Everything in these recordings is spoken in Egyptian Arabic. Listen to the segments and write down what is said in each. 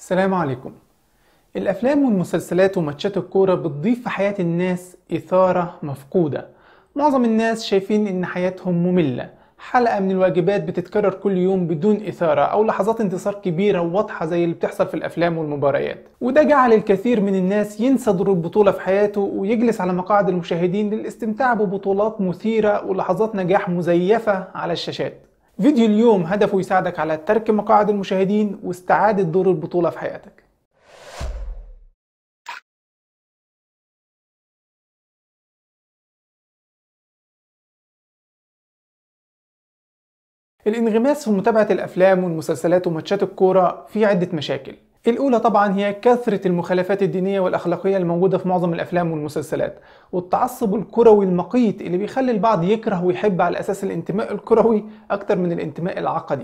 السلام عليكم الأفلام والمسلسلات وماتشات الكورة بتضيف في حياة الناس إثارة مفقودة معظم الناس شايفين إن حياتهم مملة حلقة من الواجبات بتتكرر كل يوم بدون إثارة أو لحظات انتصار كبيرة وواضحة زي اللي بتحصل في الأفلام والمباريات وده جعل الكثير من الناس ينسى دور البطولة في حياته ويجلس على مقاعد المشاهدين للاستمتاع ببطولات مثيرة ولحظات نجاح مزيفة على الشاشات فيديو اليوم هدفه يساعدك على ترك مقاعد المشاهدين واستعادة دور البطولة في حياتك الانغماس في متابعة الأفلام والمسلسلات وماتشات الكورة فيه عدة مشاكل الأولى طبعا هي كثرة المخالفات الدينية والأخلاقية الموجودة في معظم الأفلام والمسلسلات والتعصب الكروي المقيت اللي بيخلي البعض يكره ويحب على أساس الانتماء الكروي أكتر من الانتماء العقدي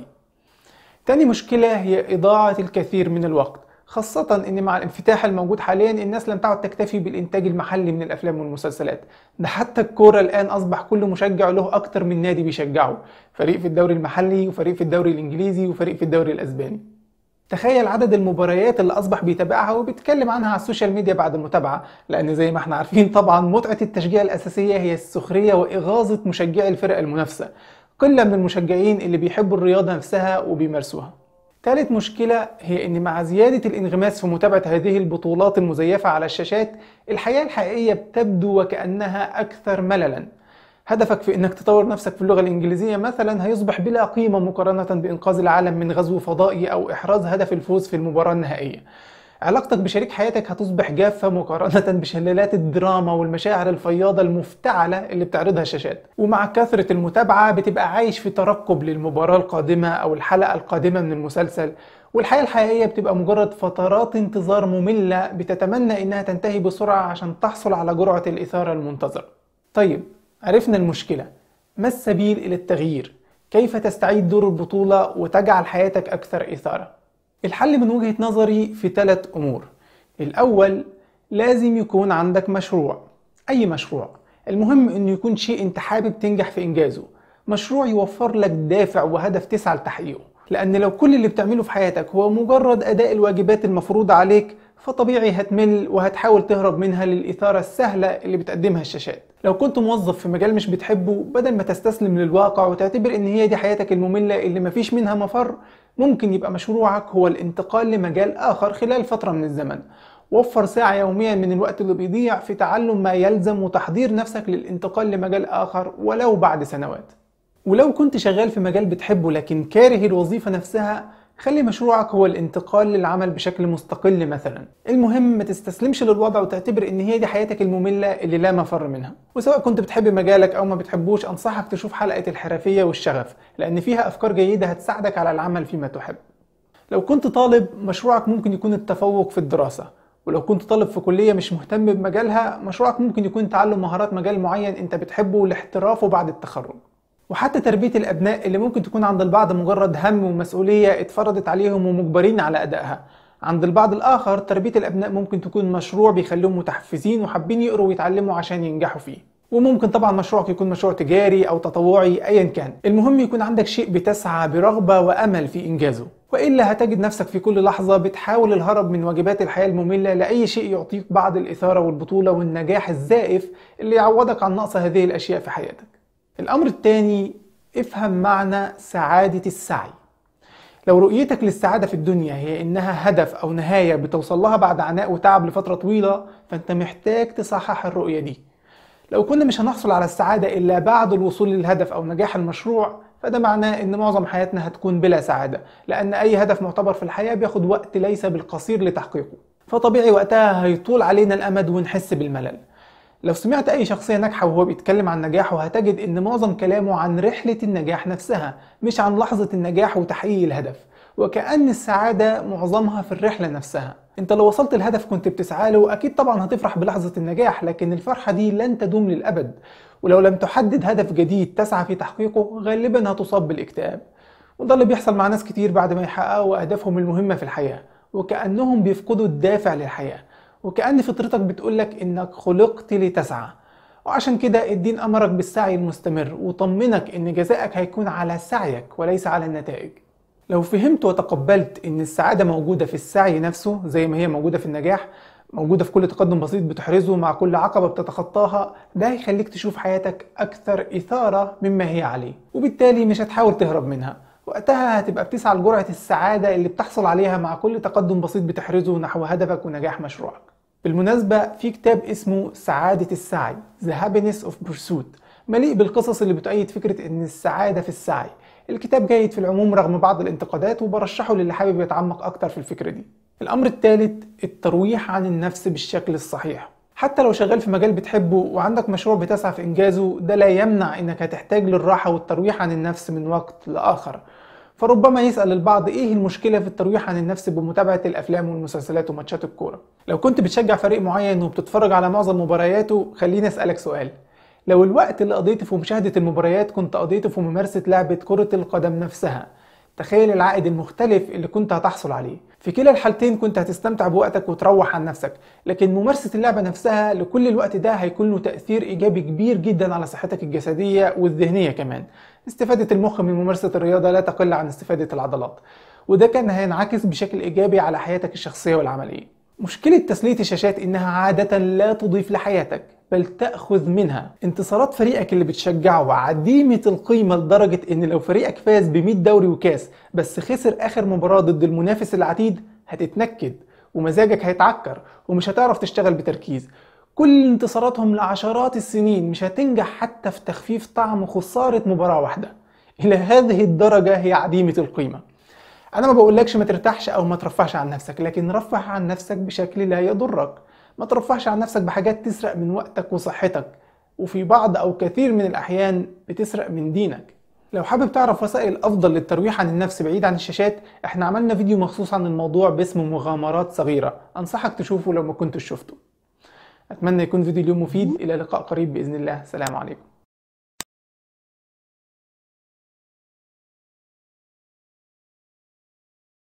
تاني مشكلة هي إضاعة الكثير من الوقت خاصة إن مع الانفتاح الموجود حاليا الناس لم تعد تكتفي بالإنتاج المحلي من الأفلام والمسلسلات ده حتى الكورة الآن أصبح كل مشجع له أكتر من نادي بيشجعه فريق في الدوري المحلي وفريق في الدوري الإنجليزي وفريق في الدوري الأسباني تخيل عدد المباريات اللي أصبح بيتابعها وبيتكلم عنها على السوشيال ميديا بعد المتابعة لأن زي ما احنا عارفين طبعا متعة التشجيع الأساسية هي السخرية وإغاظة مشجعي الفرق المنافسة قلة من المشجعين اللي بيحبوا الرياضة نفسها وبيمارسوها ثالث مشكلة هي إن مع زيادة الانغماس في متابعة هذه البطولات المزيفة على الشاشات الحياة الحقيقية بتبدو وكأنها أكثر مللا هدفك في إنك تطور نفسك في اللغة الإنجليزية مثلا هيصبح بلا قيمة مقارنة بإنقاذ العالم من غزو فضائي أو إحراز هدف الفوز في المباراة النهائية علاقتك بشريك حياتك هتصبح جافة مقارنة بشلالات الدراما والمشاعر الفياضة المفتعلة اللي بتعرضها الشاشات ومع كثرة المتابعة بتبقى عايش في ترقب للمباراة القادمة أو الحلقة القادمة من المسلسل والحياة الحقيقية بتبقى مجرد فترات انتظار مملة بتتمنى إنها تنتهي بسرعة عشان تحصل على جرعة الإثارة المنتظرة طيب عرفنا المشكلة ما السبيل إلى التغيير؟ كيف تستعيد دور البطولة وتجعل حياتك أكثر إثارة؟ الحل من وجهة نظري في ثلاث أمور الأول لازم يكون عندك مشروع أي مشروع المهم أنه يكون شيء أنت حابب تنجح في إنجازه مشروع يوفر لك دافع وهدف تسعى لتحقيقه لأن لو كل اللي بتعمله في حياتك هو مجرد أداء الواجبات المفروضة عليك فطبيعي هتمل وهتحاول تهرب منها للإثارة السهلة اللي بتقدمها الشاشات لو كنت موظف في مجال مش بتحبه بدل ما تستسلم للواقع وتعتبر ان هي دي حياتك المملة اللي مفيش منها مفر ممكن يبقى مشروعك هو الانتقال لمجال آخر خلال فترة من الزمن وفر ساعة يوميا من الوقت اللي بيضيع في تعلم ما يلزم وتحضير نفسك للانتقال لمجال آخر ولو بعد سنوات ولو كنت شغال في مجال بتحبه لكن كاره الوظيفة نفسها خلي مشروعك هو الانتقال للعمل بشكل مستقل مثلا المهم ما تستسلمش للوضع وتعتبر ان هي دي حياتك المملة اللي لا مفر منها وسواء كنت بتحب مجالك او ما بتحبوش انصحك تشوف حلقة الحرفية والشغف لان فيها افكار جيدة هتساعدك على العمل فيما تحب لو كنت طالب مشروعك ممكن يكون التفوق في الدراسة ولو كنت طالب في كلية مش مهتم بمجالها مشروعك ممكن يكون تعلم مهارات مجال معين انت بتحبه لاحترافه بعد التخرج وحتى تربية الأبناء اللي ممكن تكون عند البعض مجرد هم ومسؤولية اتفرضت عليهم ومجبرين على أدائها عند البعض الآخر تربية الأبناء ممكن تكون مشروع بيخليهم متحفزين وحابين يقروا ويتعلموا عشان ينجحوا فيه وممكن طبعا مشروعك يكون مشروع تجاري أو تطوعي أيا كان المهم يكون عندك شيء بتسعى برغبة وأمل في إنجازه وإلا هتجد نفسك في كل لحظة بتحاول الهرب من واجبات الحياة المملة لأي شيء يعطيك بعض الإثارة والبطولة والنجاح الزائف اللي يعوضك عن نقص هذه الأشياء في حياتك الأمر الثاني افهم معنى سعادة السعي لو رؤيتك للسعادة في الدنيا هي إنها هدف أو نهاية بتوصل لها بعد عناء وتعب لفترة طويلة فأنت محتاج تصحح الرؤية دي لو كنا مش هنحصل على السعادة إلا بعد الوصول للهدف أو نجاح المشروع فده معناه إن معظم حياتنا هتكون بلا سعادة لأن أي هدف معتبر في الحياة بياخد وقت ليس بالقصير لتحقيقه فطبيعي وقتها هيطول علينا الأمد ونحس بالملل لو سمعت أي شخصية ناجحة وهو بيتكلم عن نجاحه هتجد إن معظم كلامه عن رحلة النجاح نفسها مش عن لحظة النجاح وتحقيق الهدف وكأن السعادة معظمها في الرحلة نفسها انت لو وصلت الهدف كنت بتسعى له اكيد طبعا هتفرح بلحظة النجاح لكن الفرحة دي لن تدوم للأبد ولو لم تحدد هدف جديد تسعى في تحقيقه غالبا هتصاب بالاكتئاب وده اللي بيحصل مع ناس كتير بعد ما يحققوا أهدافهم المهمة في الحياة وكأنهم بيفقدوا الدافع للحياة وكأن فطرتك بتقولك إنك خلقت لتسعى وعشان كده الدين أمرك بالسعي المستمر وطمنك إن جزائك هيكون على سعيك وليس على النتائج لو فهمت وتقبلت ان السعادة موجودة في السعي نفسه زي ما هي موجودة في النجاح موجودة في كل تقدم بسيط بتحرزه مع كل عقبة بتتخطاها ده هيخليك تشوف حياتك أكثر إثارة مما هي عليه وبالتالي مش هتحاول تهرب منها وقتها هتبقى بتسعى لجرعة السعادة اللي بتحصل عليها مع كل تقدم بسيط بتحرزه نحو هدفك ونجاح مشروعك بالمناسبة في كتاب اسمه سعادة السعي The Happiness of Pursuit مليء بالقصص اللي بتؤيد فكرة ان السعادة في السعي الكتاب جيد في العموم رغم بعض الانتقادات وبرشحه للي حابب يتعمق اكتر في الفكرة دي الامر الثالث الترويح عن النفس بالشكل الصحيح حتى لو شغال في مجال بتحبه وعندك مشروع بتسعى في انجازه ده لا يمنع انك هتحتاج للراحة والترويح عن النفس من وقت لاخر فربما يسأل البعض ايه المشكلة في الترويح عن النفس بمتابعة الافلام والمسلسلات وماتشات الكورة لو كنت بتشجع فريق معين وبتتفرج على معظم مبارياته خليني اسألك سؤال لو الوقت اللي قضيته في مشاهدة المباريات كنت قضيته في ممارسة لعبة كرة القدم نفسها تخيل العائد المختلف اللي كنت هتحصل عليه في كلا الحالتين كنت هتستمتع بوقتك وتروح عن نفسك لكن ممارسة اللعبة نفسها لكل الوقت ده هيكون له تأثير إيجابي كبير جدا على صحتك الجسدية والذهنية كمان استفادة المخ من ممارسة الرياضة لا تقل عن استفادة العضلات وده كان هينعكس بشكل إيجابي على حياتك الشخصية والعملية مشكلة تسلية الشاشات إنها عادة لا تضيف لحياتك بل تأخذ منها انتصارات فريقك اللي بتشجعه عديمة القيمة لدرجة ان لو فريقك فاز ب 100 دوري وكاس بس خسر اخر مباراة ضد المنافس العتيد هتتنكد ومزاجك هيتعكر ومش هتعرف تشتغل بتركيز كل انتصاراتهم لعشرات السنين مش هتنجح حتى في تخفيف طعم خسارة مباراة واحدة إلى هذه الدرجة هي عديمة القيمة أنا ما بقولكش ما ترتاحش أو ما ترفعش عن نفسك لكن رفع عن نفسك بشكل لا يضرك ما ترفعش عن نفسك بحاجات تسرق من وقتك وصحتك وفي بعض أو كثير من الأحيان بتسرق من دينك لو حابب تعرف وسائل أفضل للترويح عن النفس بعيد عن الشاشات احنا عملنا فيديو مخصوص عن الموضوع باسمه مغامرات صغيرة أنصحك تشوفه لو ما كنتش شفته أتمنى يكون فيديو اليوم مفيد إلى لقاء قريب بإذن الله سلام عليكم